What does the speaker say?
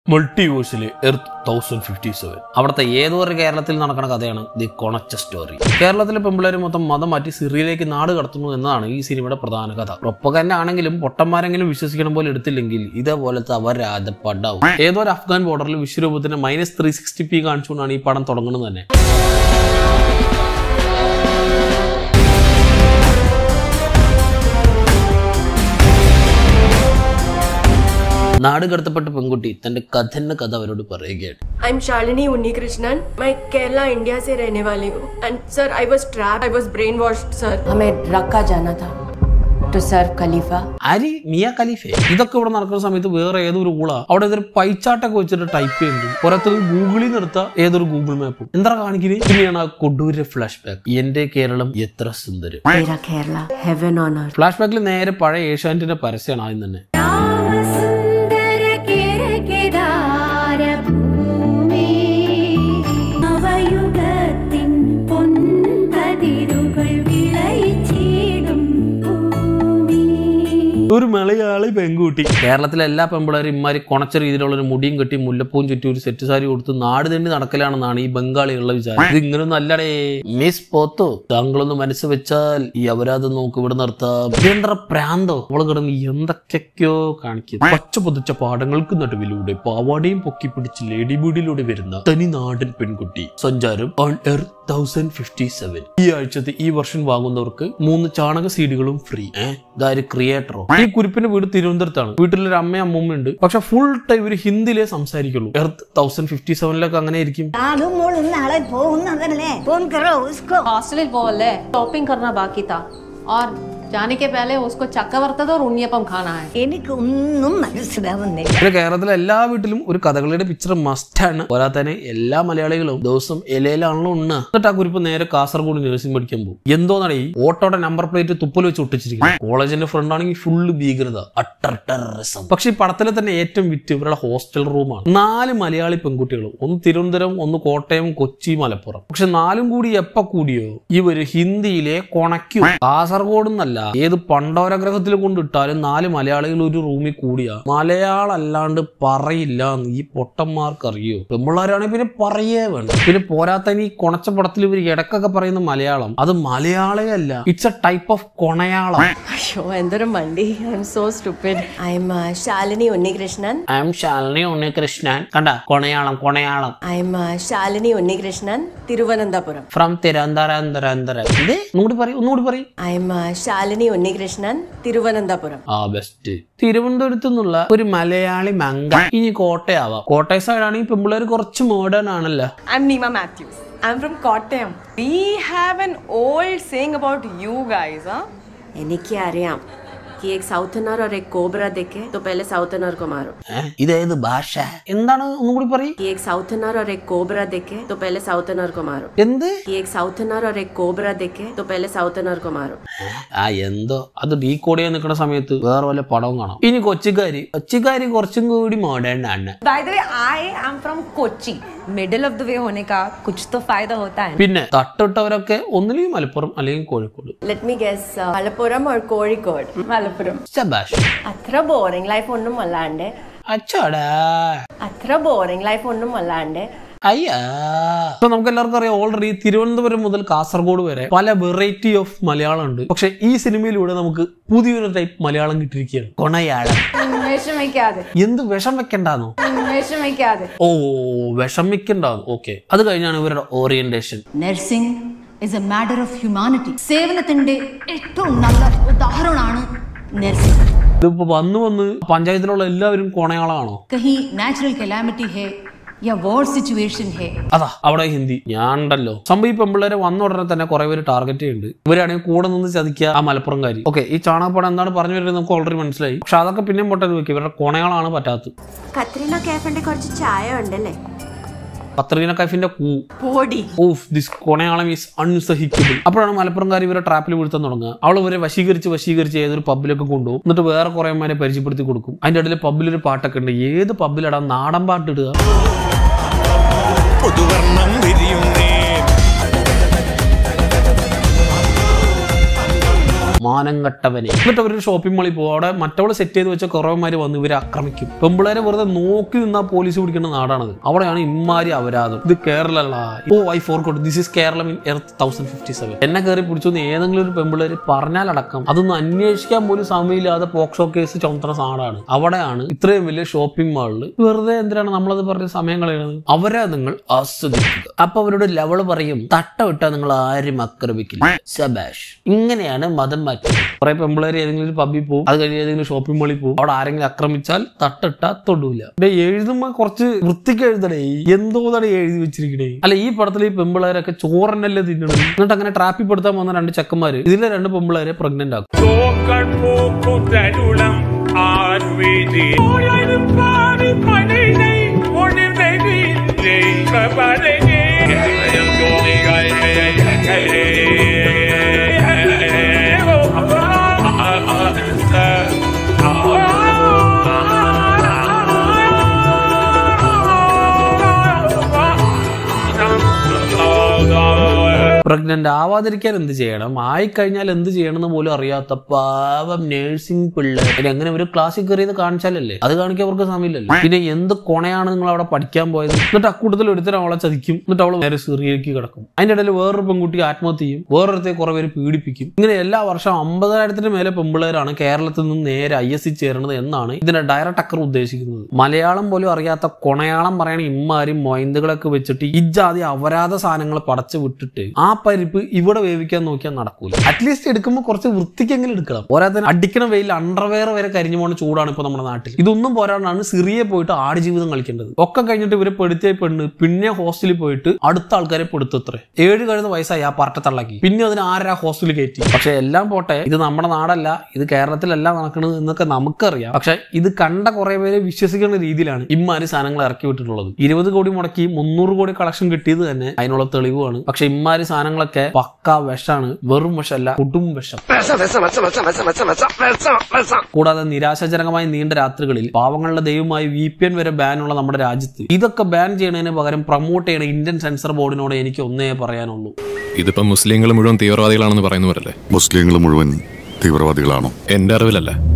മൾട്ടിവേഴ്സിലെ earth thousand fifty seven അവിടുത്തെ ഏതോ ഒരു കേരളത്തിൽ നടക്കുന്ന കഥയാണ് ദി കൊണച്ച സ്റ്റോറി കേരളത്തിലെ പെമ്പിള്ളേർ മൊത്തം മതം മാറ്റി സിറിയയിലേക്ക് നാട് കടത്തുന്നു എന്നതാണ് ഈ സിനിമയുടെ പ്രധാന കഥ പ്രൊപ്പകന്നെ ആണെങ്കിലും പൊട്ടന്മാരെങ്കിലും വിശ്വസിക്കണം പോലെ എടുത്തില്ലെങ്കിൽ ഇതേപോലത്തെ അവരാധപ്പണ്ടാവും ഏതോ ഒരു അഫ്ഗാൻ ബോർഡറിൽ വിശ്വരൂപത്തിന് മൈനസ് ത്രീ സിക്സ്റ്റി പി കാണിച്ചുകൊണ്ടാണ് ഈ പടം തുടങ്ങുന്നത് തന്നെ നാട് കടത്തപ്പെട്ട പെൺകുട്ടി തന്റെ കഥന്റെ കഥ അവരോട് പറയുകയാണ് I'm Shalini Unnikrishnan. मैं केरला इंडिया से रहने वाली हूँ and sir I was trap I was brainwashed sir हमें रखा जाना था टू सर्व खलीफा ആരി മിയ ഖലീഫെ ഇതൊക്കെ ഇവിടെ നടക്കുന്ന സമയത്ത് വേറെ ഏതൊരു ഊള അവിടെ ഇതൊരു പൈച്ചാട്ടൊക്കെ വെച്ചിട്ട് ടൈപ്പ് ചെയ്യുന്നുണ്ട് പുറത്ത് ഗൂഗിളിൽ നിർത്ത ഏതൊരു ഗൂഗിൾ മാപ്പും എന്താ കാണിക്കുന്നത് പിന്നെയാണ് ആ കൊടൂര ഫ്ലാഷ് ബാക്ക് എന്റെ കേരളം എത്ര സുന്ദരം मेरा Kerala heaven on earth flash ബാക്കിൽ നേരെ പഴയ ഏഷ്യാനെറ്റിന്റെ പരസ്യമാണ് ആദ്യം തന്നെ രാമസുന്ദര കിരകിരാരഭൂമി നവയുഗത്തിൻ പൊൻകതിരുകൾ വിളയിച്ചിടും ഭൂമി ഒരു മലയാളി പെൺകുട്ടി കേരളത്തിലെ എല്ലാ പെമ്പിളേരും ഇമാരി കൊണച്ച രീതിയിലുള്ള ഒരു മുടിയും കെട്ടി മുല്ലപ്പൂവും ചുറ്റി ഒരു സെറ്റ് സാരി കൊടുത്ത് നാട് തന്നെ നടക്കലാണെന്നാണ് ഈ ബംഗാളികളുടെ വിചാരം ഇത് ഇങ്ങനൊന്നും അല്ലടേ മിസ് പോത്തോ താങ്കളൊന്ന് മനസ്സ് വെച്ചാൽ ഈ അപരാധം നോക്ക് ഇവിടെ നിർത്താം ഇതെന്താ പ്രാന്തോ അവള് കിടന്ന് എന്തൊക്കെയൊക്കെയോ കാണിക്കും പച്ച പൊതിച്ച പാടങ്ങൾക്ക് നടുവിലൂടെ പാവാടയും പൊക്കി പിടിച്ച് ലേഡി ബീഡിലൂടെ വരുന്ന തനി നാടൻ പെൺകുട്ടി സഞ്ചാരം on earth thousand fifty seven ഈ ആഴ്ചത്തെ ഈ വർഷം വാങ്ങുന്നവർക്ക് മൂന്ന് ചാണക സീഡുകളും ഫ്രീ ഏഹ് ഇതാര് ക്രിയേറ്ററോ ഈ കുരിപ്പിന്റെ വീട് തിരുവനന്തപുരത്താണ് വീട്ടിലൊരു അമ്മയും അമ്മൂമ്മ ഉണ്ട് പക്ഷെ ഫുൾ ടൈം ഇവര് ഹിന്ദിയിലേ സംസാരിക്കുള്ളൂ എർത്ത് തൗസൻഡ് ഫിഫ്റ്റി സെവനിലൊക്കെ അങ്ങനെ ആയിരിക്കും നാളും മോളും നാളെ പോകുന്നതല്ലേ ഫോൺ करो उसको हॉस्टल बोले शॉपिंग करना बाकी था और जाने के पहले उसको चक्कवर्तद और उन्नीयपम खाना है എനിക്ക് ഒന്നും മനസ്സിലാവുന്നില്ല പിന്നെ കേരളത്തിലെ എല്ലാ വീട്ടിലും ഒരു കഥകളിയുടെ പിക്ചർ മസ്റ്റാണ് പോരാത്തന്നെ എല്ലാ മലയാളികളും ദിവസം ഇലയിലാണല്ലോ ഉണ്ണ എന്നിട്ട് ആ കുരിപ്പ് നേരെ കാസർഗോഡ് നഴ്സിംഗ് പഠിക്കാൻ പോകും എന്തോന്നാണ് ഈ ഓട്ടോയുടെ നമ്പർ പ്ലേറ്റ് തുപ്പൽ വെച്ച് ഒട്ടിച്ചിരിക്കുന്നത് കോളേജിന്റെ ഫ്രണ്ട് ആണെങ്കിൽ ഫുള്ള് ഭീകരത അട്ടർ ടെററിസം പക്ഷെ ഈ പടത്തിലെ തന്നെ ഏറ്റവും വിറ്റ് ഇവരുടെ ഹോസ്റ്റൽ റൂമാണ് നാല് മലയാളി പെൺകുട്ടികളും ഒന്ന് തിരുവനന്തപുരം ഒന്ന് കോട്ടയം കൊച്ചി മലപ്പുറം പക്ഷെ നാലും കൂടി എപ്പ കൂടിയോ ഇവര് ഹിന്ദിയിലെ കൊണയ്ക്കും കാസർഗോഡ് എന്നല്ല ഏത് പണ്ടോരഗ്രഹത്തിൽ കൊണ്ടിട്ടാലും നാല് മലയാളികൾ ഒരു റൂമിൽ കൂടിയാ മലയാളം അല്ലാണ്ട് പറയില്ല എന്ന് ഈ പൊട്ടന്മാർക്ക് അറിയോ പെമ്പിള്ളാരാണെങ്കിൽ പിന്നെ പറയേ വേണ്ട പിന്നെ പോരാത്ത ഈ കൊണച്ച പടത്തിൽ ഇവർ ഇടക്കൊക്കെ പറയുന്ന മലയാളം അത് മലയാളേ അല്ല it's a type of Konayalam അയ്യോ എന്തൊരു മണ്ടി I am so stupid I am Shalini Unnikrishnan I am Shalini Unnikrishnan കണ്ട Konayalam Konayalam I am Shalini Unnikrishnan Thiruvananthapuram from Thiruvananthapuram ഇത് ഒന്നുകൂടി പറയും ഒന്നുകൂടി പറയും ഐ എം ശാലിനി ഉണ്ണികൃഷ്ണൻ തിരുവനന്തപുരം ആ ബെസ്റ്റ് തിരുവനന്തപുരത്ത് നിന്നുള്ള ഒരു മലയാളി മങ്ക ഇനി കോട്ടയാവാം കോട്ടയം സൈഡാണെങ്കിൽ പെമ്പിള്ളേർ കുറച്ച് മോഡേൺ ആണല്ലോ I'm Nima Matthews. I'm from Kottayam. We have an old saying about you guys, huh? എനിക്ക് അറിയാം कि एक साउथनर और एक कोबरा देखे तो पहले साउथनर को मारो ഏ? ഇതേത് ഭാഷ എന്താണ് ഒന്നും കൂടി പറയും कि एक साउथनर और एक कोबरा देखे तो पहले साउथनर को मारो എന്ത് कि एक साउथनर और एक कोबरा देखे तो पहले साउथनर को मारो ആ എന്തോ അത് ഡീകോഡ് ചെയ്യാൻ നിൽക്കുന്ന സമയത്ത് വേറെ വല്ല പടവും കാണാം ഇനി കൊച്ചിക്കാരി കൊച്ചിക്കാരി കുറച്ചും കൂടി മോഡേൺ ആണ് By the way, I am from Kochi. Middle of the way होने का कुछ तो फायदा होता है പിന്നെ തട്ടിട്ടവരൊക്കെ ഒന്നില്ലെങ്കിൽ മലപ്പുറം അല്ലെങ്കിൽ Kozhikode let me guess Malappuram or Kozhikode Malappuram. ശബാഷ് അത്ര ബോറിംഗ് ലൈഫ് ഒന്നും അല്ലാണ്ട് അച്ചാടാ അത്ര ബോറിംഗ് ലൈഫ് ഒന്നും അല്ലാണ്ട് അയ്യാ ഇപ്പൊ നമുക്ക് എല്ലാവർക്കും അറിയാം ഓൾറെഡി തിരുവനന്തപുരം മുതൽ കാസർഗോഡ് വരെ പല വെറൈറ്റി ഓഫ് മലയാളം ഉണ്ട് പക്ഷെ ഈ സിനിമയിലൂടെ നമുക്ക് പുതിയൊരു ടൈപ്പ് മലയാളം കിട്ടിയിരിക്കുകയാണ് കൊണയാളം വിഷമിക്കാതെ എന്ത് വിഷം വെക്കണ്ടാന്നോ വിഷമിക്കാതെ ഓ വിഷം വെക്കണ്ടാന്ന് ഓക്കെ അത് കഴിഞ്ഞാണ് ഇവരുടെ orientation nursing is a matter of humanity സേവനത്തിന്റെ ഏറ്റവും നല്ല ഉദാഹരണമാണ് നഴ്സിംഗ് ഇതിപ്പോ വന്ന് വന്ന് പഞ്ചായത്തിലുള്ള എല്ലാവരും കൊണയാളാണോ കഹി നാച്ചുറൽ കലാമിറ്റി ഹേ യാ വാർ സിറ്റുവേഷൻ ഹേ അതാ അവിടെ ഹിന്ദി ഞാൻ ഉണ്ടല്ലോ സംഭവം ഈ പെമ്പിള്ളേരെ വന്ന ഉടനെ തന്നെ കുറെ പേര് ടാർഗറ്റ് ചെയ്യുന്നുണ്ട് ഇവരാണെങ്കിൽ കൂടെ നിന്ന് ചതിക്കുക ആ മലപ്പുറംകാരി ഓക്കെ ഈ ചാണകപ്പടം എന്താണ് പറഞ്ഞു വരുന്നത് നമുക്ക് ഓൾറെഡി മനസ്സിലായി പക്ഷെ അതൊക്കെ പിന്നെയും പൊട്ടത് വെക്കും ഇവരുടെ കൊണയാളാണ് പറ്റാത്തത് കത്രീന കേഫിന്റെ കുറച്ച് ചായ ഉണ്ടല്ലേ കത്രീന കൈഫിന്റെ കൂ പോടി ഓഫ് ദിസ് കൊണയാളം ഈസ് അൺസഹിക്കബിൾ അപ്പോഴാണ് മലപ്പുറംകാർ ഇവരെ ട്രാപ്പിൽ വീഴ്ത്താൻ തുടങ്ങുക അവൾ ഇവരെ വശീകരിച്ച് വശീകരിച്ച് ഏതൊരു പബ്ബിലൊക്കെ കൊണ്ടുപോകും എന്നിട്ട് വേറെ കുറെ അമ്മമാരെ പരിചയപ്പെടുത്തി കൊടുക്കും അതിന്റെ ഇടയിൽ പബ്ബിലൊരു പാട്ടൊക്കെ ഉണ്ട് ഏത് പബ്ബിലടാ നാടൻ പാട്ട് ഇടുക പുതുവർണ്ണം വിരിയുന്നേ മാനം കെട്ടവനെ എന്നിട്ട് അവരൊരു ഷോപ്പിംഗ് മാളിൽ പോകും അവിടെ മറ്റവള് സെറ്റ് ചെയ്ത് വെച്ച കുറവന്മാര് വന്ന് ഇവരെ ആക്രമിക്കും പെമ്പിളേരെ വെറുതെ നോക്കി നിന്നാ പോലീസ് പിടിക്കുന്ന നാടാണത് അവിടെയാണ് ഇമ്മാരി അപരാധം ഇത് Kerala oh I forgot this is Keralam in earth thousand fifty seven എന്നെ കയറി പിടിച്ചു എന്ന് ഏതെങ്കിലും ഒരു പെമ്പിളേര് പറഞ്ഞാലടക്കം അതൊന്നും അന്വേഷിക്കാൻ പോലും സമയമില്ലാതെ പോക്സോ കേസ് ചുമത്തുന്ന നാടാണ് അവിടെയാണ് ഇത്രയും വലിയ ഷോപ്പിംഗ് മാളിൽ വെറുതെ എന്തിനാണ് നമ്മളത് പറഞ്ഞ സമയം കളയുന്നത് അവരെ നിങ്ങൾ ആസ്വദിക്കുക അപ്പൊ അവരോട് ലെവള് പറയും തട്ട വിട്ടാൽ നിങ്ങൾ ആരും ആക്രമിക്കില്ല സബാഷ് ഇങ്ങനെയാണ് മതം മാറ്റുന്നത് കുറെ പെമ്പിളേര് ഏതെങ്കിലും ഒരു പബ്ബിൽ പോകും അത് കഴിഞ്ഞ് ഏതെങ്കിലും ഷോപ്പിംഗ് മാളിൽ പോകും അവിടെ ആരെങ്കിലും ആക്രമിച്ചാൽ തട്ടിട്ടാ തൊടൂല ഇവിടെ എഴുതുമ്പോ കുറച്ച് വൃത്തിക്ക് എഴുതണേ എന്തോന്നാണ് എഴുതി വെച്ചിരിക്കണേ അല്ല ഈ പടത്തിൽ ഈ പെമ്പിളേരൊക്കെ ചോറന്നല്ലേ തിന്നണം എന്നിട്ട് അങ്ങനെ ട്രാപ്പിൽ പെടുത്താൻ വന്ന രണ്ട് ചെക്കന്മാര് ഇതിലെ രണ്ട് പെമ്പിളേരെ പ്രഗ്നന്റ് ആക്കും തോക്കൾ പൂക്കുതരുളം ആർവിധി പാടി പണിதை ഒളിവെളിയിലെ കബരകെ പ്രഗ്നന്റ് ആവാതിരിക്കാൻ എന്ത് ചെയ്യണം ആയിക്കഴിഞ്ഞാൽ എന്ത് ചെയ്യണമെന്ന് പോലും അറിയാത്ത പാവം നേഴ്സിംഗ് പിള്ളേർ എങ്ങനെ ഒരു ക്ലാസ്സിൽ കയറിയത് കാണിച്ചാലല്ലേ അത് കാണിക്കാൻ അവർക്ക് സമയമില്ലല്ലോ പിന്നെ എന്ത് കൊണയാണ് നിങ്ങൾ അവിടെ പഠിക്കാൻ പോയത് എന്നിട്ട് അക്കൂട്ടത്തിൽ ഒരുത്തരം അവളെ ചതിക്കും എന്നിട്ട് അവൾ നേരെ സിറിയയ്ക്ക് കിടക്കും അതിന്റെ ഇടയിൽ വേറൊരു പെൺകുട്ടി ആത്മഹത്യ ചെയ്യും വേറൊരുത്തെ കുറെ പേര് പീഡിപ്പിക്കും ഇങ്ങനെ എല്ലാ വർഷവും അമ്പതിനായിരത്തിന് മേലെ പെമ്പിള്ളേരാണ് കേരളത്തിൽ നിന്ന് നേരെ ഐ എസ് സി ചേരുന്നത് എന്നാണ് ഇതിന്റെ ഡയറക്ട് അക്കർ ഉദ്ദേശിക്കുന്നത് മലയാളം പോലും അറിയാത്ത കൊണയാളം പറയണ ഇമ്മാരും മൊയന്തുകളൊക്കെ വെച്ചിട്ട് ഇജാതി അപരാധ സാധനങ്ങൾ പടച്ചു വിട്ടിട്ട് ആ പരിപ്പ് ഇവിടെ വേവിക്കാൻ നോക്കിയാൽ നടക്കൂല അറ്റ്ലീസ്റ്റ് എടുക്കുമ്പോൾ കുറച്ച് വൃത്തിക്കെങ്കിലും എടുക്കണം പോരാതെ അടിക്കണ വെയിൽ അണ്ടർവെയർ വരെ കരിഞ്ഞു പോകുന്ന ചൂടാണ് ഇപ്പൊ നമ്മുടെ നാട്ടിൽ ഇതൊന്നും പോരാണ്ടാണ് സിറിയെ പോയിട്ട് ആടുജീവിതം കളിക്കേണ്ടത് ഒക്കെ കഴിഞ്ഞിട്ട് ഇവരെ പെടുത്തിയ പെണ്ണ് പിന്നെ ഹോസ്റ്റലിൽ പോയിട്ട് അടുത്ത ആൾക്കാരെ പെടുത്തത്രേ ഏഴ് കഴിഞ്ഞ വയസ്സായി ആ പാർട്ട തള്ളാക്കി പിന്നെ അതിന് ആരാ ഹോസ്റ്റലിൽ കയറ്റി പക്ഷെ എല്ലാം പോട്ടെ ഇത് നമ്മുടെ നാടല്ല ഇത് കേരളത്തിലല്ല നടക്കുന്നത് എന്നൊക്കെ നമുക്കറിയാം പക്ഷെ ഇത് കണ്ട കുറെ പേരെ വിശ്വസിക്കുന്ന രീതിയിലാണ് ഇമ്മാര് സാധനങ്ങൾ ഇറക്കി വിട്ടിട്ടുള്ളത് ഇരുപത് കോടി മുടക്കി മുന്നൂറ് കോടി കളക്ഷൻ കിട്ടിയത് തന്നെ അതിനുള്ള തെളിവാണ് പക്ഷെ ഇമ്മാര് സാധനങ്ങളൊക്കെ പക്ക വിഷാണ് വെറും വിഷമല്ല കൊടും വിഷം കൂടാതെ നിരാശാജനകമായ നീണ്ട രാത്രികളിൽ പാവങ്ങളുടെ ദൈവമായി വി പി എൻ വരെ ബാനുള്ള നമ്മുടെ രാജ്യത്ത് ഇതൊക്കെ ബാൻ ചെയ്യുന്നതിന് പകരം പ്രൊമോട്ട് ചെയ്യുന്ന ഇന്ത്യൻ സെൻസർ ബോർഡിനോട് എനിക്ക് ഒന്നേ പറയാനുള്ളൂ ഇതിപ്പം മുസ്ലിങ്ങൾ മുഴുവൻ തീവ്രവാദികളാണെന്ന് പറയുന്നവരല്ലേ മുസ്ലിങ്ങൾ മുഴുവൻ തീവ്രവാദികളാണോ എന്റെ അറിവിലല്ല